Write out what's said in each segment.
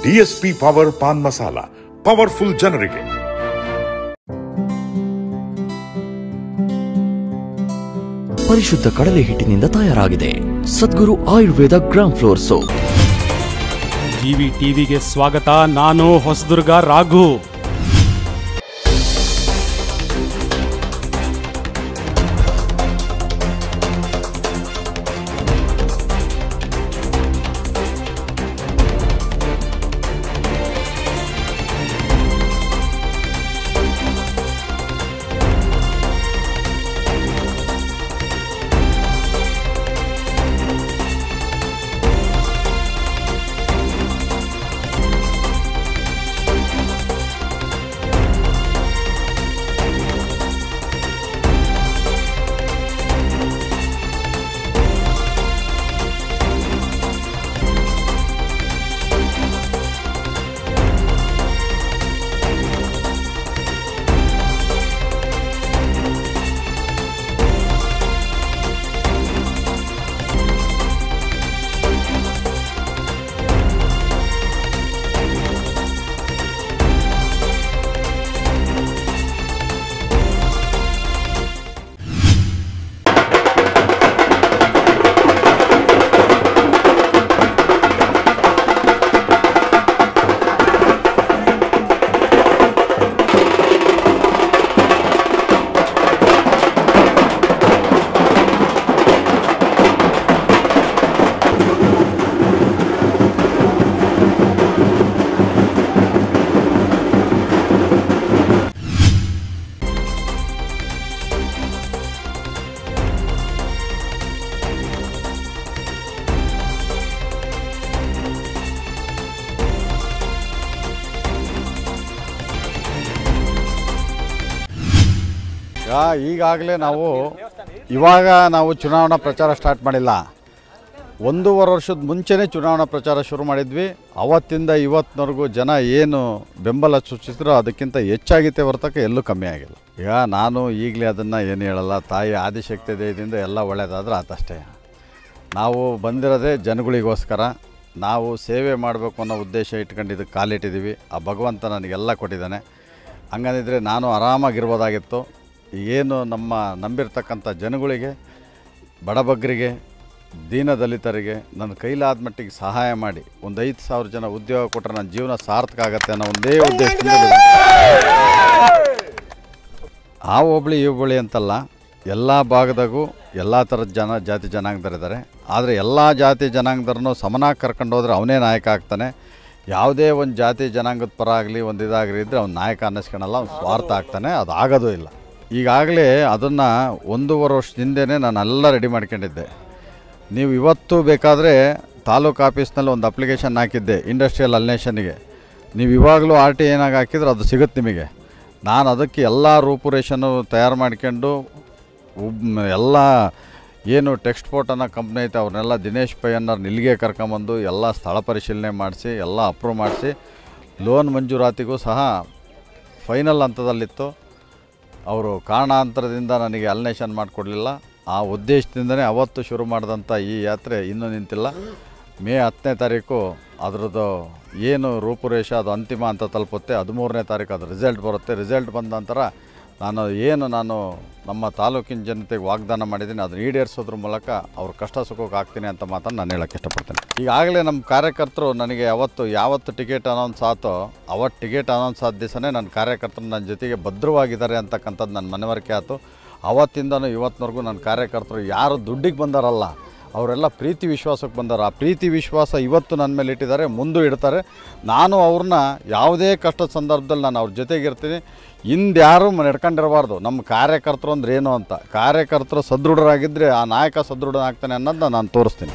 DSP power paan masala powerful ಜನರಿಗೆ ಪರಿಶುದ್ಧ ಕಡಲೆ ಹಿಟ್ಟಿನಿಂದ ತಯಾರಾಗಿದೆ Sadguru Ayurveda gram flour soap GV ಟಿವಿಗೆ ಸ್ವಾಗತ ನಾನು ಹೊಸದುರ್ಗ ರಾಘು ಈಗ ಈಗಾಗಲೇ ನಾವು ಇವಾಗ ನಾವು ಚುನಾವಣಾ ಪ್ರಚಾರ ಸ್ಟಾರ್ಟ್ ಮಾಡಿಲ್ಲ ಒಂದೂವರೆ ವರ್ಷದ ಮುಂಚೆನೇ ಚುನಾವಣಾ ಪ್ರಚಾರ ಶುರು ಮಾಡಿದ್ವಿ ಅವತ್ತಿಂದ ಇವತ್ತಿನವರೆಗೂ ಜನ ಏನು ಬೆಂಬಲ ಸೂಚಿಸಿದ್ರೋ ಅದಕ್ಕಿಂತ ಹೆಚ್ಚಾಗಿತ್ತೆ ಹೊರತಕ್ಕ ಎಲ್ಲೂ ಕಮ್ಮಿ ಆಗಿಲ್ಲ ಈಗ ನಾನು ಈಗಲೇ ಅದನ್ನು ಏನು ಹೇಳಲ್ಲ ತಾಯಿ ಆದಿಶಕ್ತಿ ದಯದಿಂದ ಎಲ್ಲ ಒಳ್ಳೆಯದಾದ್ರೆ ಆತಷ್ಟೇ ನಾವು ಬಂದಿರೋದೇ ಜನಗಳಿಗೋಸ್ಕರ ನಾವು ಸೇವೆ ಮಾಡಬೇಕು ಅನ್ನೋ ಉದ್ದೇಶ ಇಟ್ಕೊಂಡು ಇದಕ್ಕೆ ಕಾಲಿಟ್ಟಿದ್ದೀವಿ ಆ ಭಗವಂತ ನನಗೆಲ್ಲ ಕೊಟ್ಟಿದ್ದಾನೆ ಹಂಗಂದಿದ್ರೆ ನಾನು ಆರಾಮಾಗಿರ್ಬೋದಾಗಿತ್ತು ಏನು ನಮ್ಮ ನಂಬಿರ್ತಕ್ಕಂಥ ಜನಗಳಿಗೆ ಬಡಬಗ್ಗರಿಗೆ ದೀನದಲಿತರಿಗೆ ನನ್ನ ಕೈಲಾದ ಮಟ್ಟಿಗೆ ಸಹಾಯ ಮಾಡಿ ಒಂದು ಐದು ಸಾವಿರ ಜನ ಉದ್ಯೋಗ ಕೊಟ್ಟರೆ ನನ್ನ ಜೀವನ ಸಾರ್ಥಕ ಆಗುತ್ತೆ ಅನ್ನೋ ಒಂದೇ ಉದ್ದೇಶದಿಂದ ಇದು ಆ ಹೋಬಳಿ ಈ ಹೋಬಳಿ ಅಂತಲ್ಲ ಎಲ್ಲ ಭಾಗದಾಗೂ ಎಲ್ಲ ಥರದ ಜನ ಜಾತಿ ಜನಾಂಗದರಿದ್ದಾರೆ ಆದರೆ ಎಲ್ಲ ಜಾತಿ ಜನಾಂಗದರನ್ನು ಸಮನಾಗಿ ಕರ್ಕೊಂಡು ಹೋದ್ರೆ ಅವನೇ ನಾಯಕ ಆಗ್ತಾನೆ ಯಾವುದೇ ಒಂದು ಜಾತಿ ಜನಾಂಗದ ಪರ ಆಗಲಿ ಒಂದು ಇದಾಗಲಿ ಇದ್ದರೆ ಅವ್ನು ನಾಯಕ ಅನ್ನಿಸ್ಕೊಳಲ್ಲ ಅವ್ನು ಸ್ವಾರ್ಥ ಆಗ್ತಾನೆ ಅದು ಆಗೋದು ಇಲ್ಲ ಈಗಾಗಲೇ ಅದನ್ನು ಒಂದೂವರೆ ವರ್ಷದ ಹಿಂದೆನೇ ನಾನು ಎಲ್ಲ ರೆಡಿ ಮಾಡ್ಕೊಂಡಿದ್ದೆ ನೀವು ಇವತ್ತು ಬೇಕಾದರೆ ತಾಲೂಕು ಆಫೀಸ್ನಲ್ಲಿ ಒಂದು ಅಪ್ಲಿಕೇಶನ್ ಹಾಕಿದ್ದೆ ಇಂಡಸ್ಟ್ರಿಯಲ್ ಅಲ್ನೇಷನ್ಗೆ ನೀವು ಇವಾಗಲೂ ಆರ್ ಟಿ ಏನಾಗಿ ಹಾಕಿದ್ರೆ ಅದು ಸಿಗುತ್ತೆ ನಿಮಗೆ ನಾನು ಅದಕ್ಕೆ ಎಲ್ಲ ರೂಪುರೇಷನ್ನು ತಯಾರು ಮಾಡ್ಕೊಂಡು ಉಬ್- ಎಲ್ಲ ಏನು ಟೆಕ್ಸ್ಟ್ ಪೋರ್ಟ್ ಅನ್ನೋ ಕಂಪ್ನಿ ಐತೆ ಅವ್ರನ್ನೆಲ್ಲ ದಿನೇಶ್ ಪೈ ಅನ್ನೋರ್ನ ಇಲ್ಲಿಗೆ ಕರ್ಕೊಂಬಂದು ಎಲ್ಲ ಸ್ಥಳ ಪರಿಶೀಲನೆ ಮಾಡಿಸಿ ಎಲ್ಲ ಅಪ್ರೂವ್ ಮಾಡಿಸಿ ಲೋನ್ ಮಂಜೂರಾತಿಗೂ ಸಹ ಫೈನಲ್ ಹಂತದಲ್ಲಿತ್ತು ಅವರು ಕಾರಣಾಂತರದಿಂದ ನನಗೆ ಅಲ್ನೇಷನ್ ಮಾಡಿಕೊಡ್ಲಿಲ್ಲ ಆ ಉದ್ದೇಶದಿಂದನೇ ಅವತ್ತು ಶುರು ಮಾಡಿದಂಥ ಈ ಯಾತ್ರೆ ಇನ್ನೂ ನಿಂತಿಲ್ಲ ಮೇ ಹತ್ತನೇ ತಾರೀಕು ಅದರದ್ದು ಏನು ರೂಪುರೇಷ ಅದು ಅಂತಿಮ ಅಂತ ತಲುಪುತ್ತೆ ಹದಿಮೂರನೇ ತಾರೀಕು ಅದು ರಿಸಲ್ಟ್ ಬರುತ್ತೆ ರಿಸಲ್ಟ್ ಬಂದ ನಂತರ ನಾನು ಏನು ನಾನು ನಮ್ಮ ತಾಲೂಕಿನ ಜನತೆಗೆ ವಾಗ್ದಾನ ಮಾಡಿದ್ದೀನಿ ಅದನ್ನು ಈಡೇರಿಸೋದ್ರ ಮೂಲಕ ಅವ್ರ ಕಷ್ಟ ಸುಖಕ್ಕೆ ಆಗ್ತೀನಿ ಅಂತ ಮಾತನ್ನು ನಾನು ಹೇಳೋಕ್ಕೆ ಇಷ್ಟಪಡ್ತೇನೆ ಈಗಾಗಲೇ ನಮ್ಮ ಕಾರ್ಯಕರ್ತರು ನನಗೆ ಅವತ್ತು ಯಾವತ್ತು ಟಿಕೆಟ್ ಅನೌನ್ಸ್ ಆತೋ ಅವತ್ತು ಟಿಕೆಟ್ ಅನೌನ್ಸ್ ಆದ ದಿವಸನೇ ನನ್ನ ಕಾರ್ಯಕರ್ತರು ನನ್ನ ಜೊತೆಗೆ ಭದ್ರವಾಗಿದ್ದಾರೆ ಅಂತಕ್ಕಂಥದ್ದು ನನ್ನ ಮನವರಿಕೆ ಆಯಿತು ಅವತ್ತಿಂದನೂ ಇವತ್ತಿನವರೆಗೂ ನನ್ನ ಕಾರ್ಯಕರ್ತರು ಯಾರು ದುಡ್ಡಿಗೆ ಬಂದಾರಲ್ಲ ಅವರೆಲ್ಲ ಪ್ರೀತಿ ವಿಶ್ವಾಸಕ್ಕೆ ಬಂದಾರ ಆ ಪ್ರೀತಿ ವಿಶ್ವಾಸ ಇವತ್ತು ನನ್ನ ಮೇಲೆ ಇಟ್ಟಿದ್ದಾರೆ ಮುಂದೂ ಇಡ್ತಾರೆ ನಾನು ಅವ್ರನ್ನ ಯಾವುದೇ ಕಷ್ಟದ ಸಂದರ್ಭದಲ್ಲಿ ನಾನು ಅವ್ರ ಜೊತೆಗಿರ್ತೀನಿ ಹಿಂದ್ಯಾರು ನಡ್ಕೊಂಡಿರಬಾರ್ದು ನಮ್ಮ ಕಾರ್ಯಕರ್ತರು ಅಂದ್ರೆ ಏನು ಅಂತ ಕಾರ್ಯಕರ್ತರು ಸದೃಢರಾಗಿದ್ದರೆ ಆ ನಾಯಕ ಸದೃಢನಾಗ್ತಾನೆ ಅನ್ನೋದನ್ನ ನಾನು ತೋರಿಸ್ತೀನಿ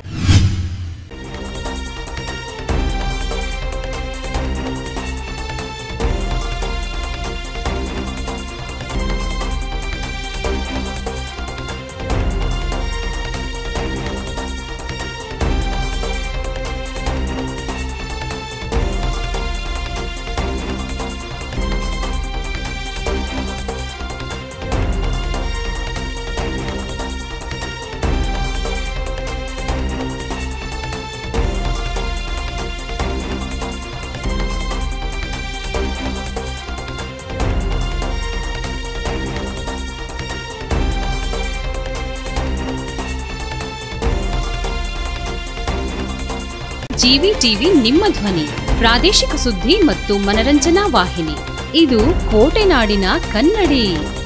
ಜಿವಿ ಟಿವಿ ನಿಮ್ಮ ಧ್ವನಿ ಪ್ರಾದೇಶಿಕ ಸುದ್ದಿ ಮತ್ತು ಮನರಂಜನಾ ವಾಹಿನಿ ಇದು ಕೋಟೆನಾಡಿನ ಕನ್ನಡಿ